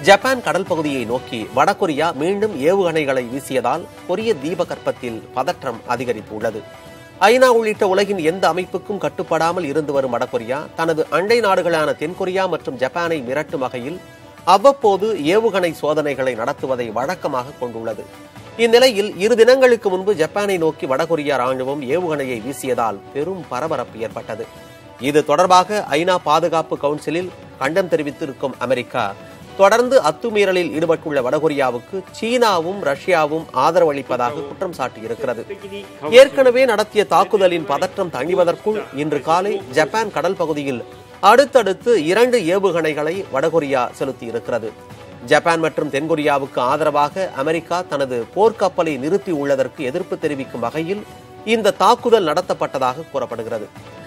Japan கடல் பகுதியை நோக்கி வடகொரியா மீண்டும் ஏவுகணைகளை வீசியதால் கொரிய தீபகற்பத்தில் பதற்றம் அதிகரித்துள்ளது ஐநா உள்ளிட்ட உலகின் எந்த அமைப்புக்கும் கட்டுப்படாமல் இருந்து வரும் வடகொரியா தனது அண்டை நாடுகளான தென்கொரியா மற்றும் ஜப்பானை மிரட்டும் வகையில் அவ்வப்போது ஏவுகணை சோதனைகளை நடத்துவதை வழக்கமாக கொண்டுள்ளது இந்நிலையில் இரு தினங்களுக்கு முன்பு ஜப்பானை நோக்கி வடகொரியா ராணுவம் ஏவுகணையை வீசியதால் பெரும் பரபரப்பு ஏற்பட்டது இது தொடர்பாக ஐநா பாதுகாப்பு கவுன்சிலில் கண்டம் தெரிவித்திருக்கும் அமெரிக்கா தொடர்ந்து அத்துமீறலில் ஈடுபட்டுள்ள வடகொரியாவுக்கு சீனாவும் ரஷ்யாவும் ஆதரவு அளிப்பதாக குற்றம் சாட்டியிருக்கிறது ஏற்கனவே நடத்திய தாக்குதலின் பதற்றம் தணிவதற்குள் இன்று காலை ஜப்பான் கடல் பகுதியில் அடுத்தடுத்து இரண்டு ஏவுகணைகளை வடகொரியா செலுத்தியிருக்கிறது ஜப்பான் மற்றும் தென்கொரியாவுக்கு ஆதரவாக அமெரிக்கா தனது போர்க்கப்பலை நிறுத்தி உள்ளதற்கு எதிர்ப்பு தெரிவிக்கும் வகையில் இந்த தாக்குதல் நடத்தப்பட்டதாக கூறப்படுகிறது